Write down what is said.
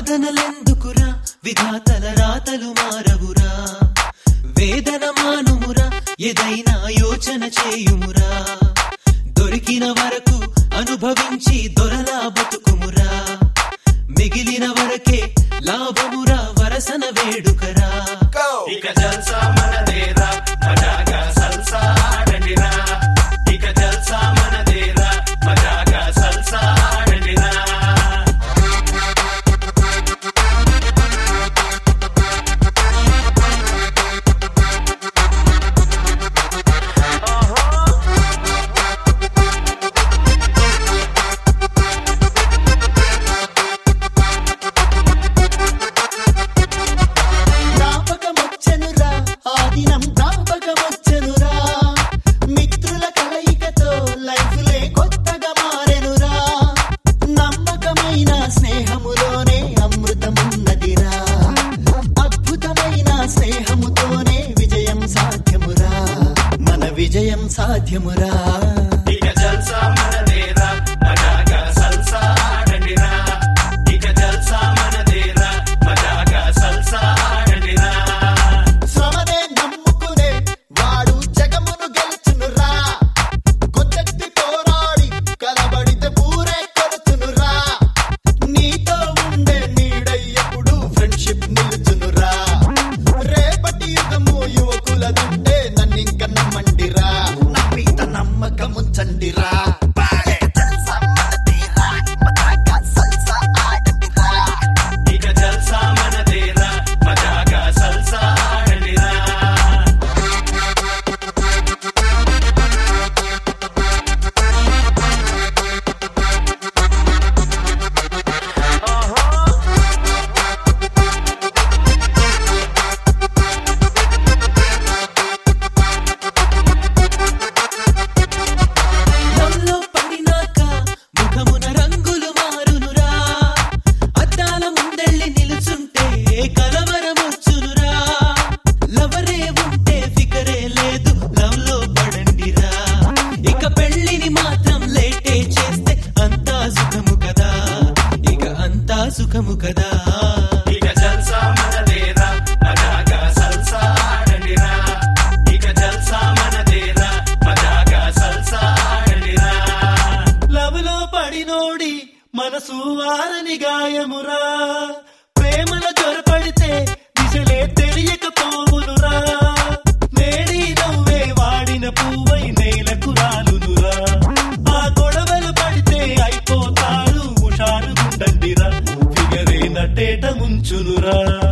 వాదనలెందుకురా విధాతల రాతలు మారవురా వేదన మానుమురా ఏదైనా యోచన చేయుమురా దొరికిన వరకు అనుభవించి దొరలా బతుకుమురా మిగిలిన వరకే లాభమురా వరసన వేడుకరా ఇక జల్సా మనదేరా మజాగా సల్సా ఆడండిరా ఇక జల్సా మనదేరా మజాగా సల్సా ఆడండిరా జ్ఞాపకమొచ్చెనురా ఆ దినం జ్ఞాపకమొచ్చెనురా మిత్రుల కలయికతో లైఫ్లే కొత్తగా మారెనురా నమ్మకమైన స్నేహములోనే అమృతమున్నదిరా అద్భుతమైన స్నేహముతోనే విజయం సాధ్యమురా మన విజయం సాధ్యమురా ఇక జల్సా మనదేరా మజాగా సల్సా ఆడండిరా ఇక జల్సా మనదేరా మజాగా సల్సా ఆడండిరా శ్రమనే నమ్ముకునే వాడు జగమును గెలుచునురా కొత్తెత్తి పోరాడి కలబడితే పూరే కొడుతునురా నీతో ఉండే నీడై ఎప్పుడు ఫ్రెండ్షిప్ నిలుచునురా రేపటి యుగము యువకులదుంటే నన్నింక నమ్మండిరా నా మీద నమ్మకముంచండిరా ఇక జల్సా మనదేరా మజాగా సల్సా ఆడండిరా లవ్లో పడినాక ముఖమున రంగులు మారునురా అద్దాల ముందెళ్ళి నిలుచుంటే కలవరమొచ్చునురా లవరే ఉంటే ఫికరే లేదు లవ్లో పడండిరా ఇక పెళ్ళిని మాత్రం లేటే చేస్తే అంతా సుఖము కదా ఇక అంతా సుఖము కదా ఇక జల్సా మనదేరా మజాగా సల్సా ఆడండిరా ఇక జల్సా మనదేరా మజాగా సల్సా ఆడండిరా లవ్లో పడినోడి మనసు వారని గాయమురా ప్రేమల జ్వరపడితే దిశలే తెలియకపోవునురా నేడి నవ్వే వాడిన పువ్వై నేలకు రాలునురా ఆ గొడవలు పడితే అయిపోతారు హుషారుగుండండిరా ఫిగరే నటేట ముంచునురా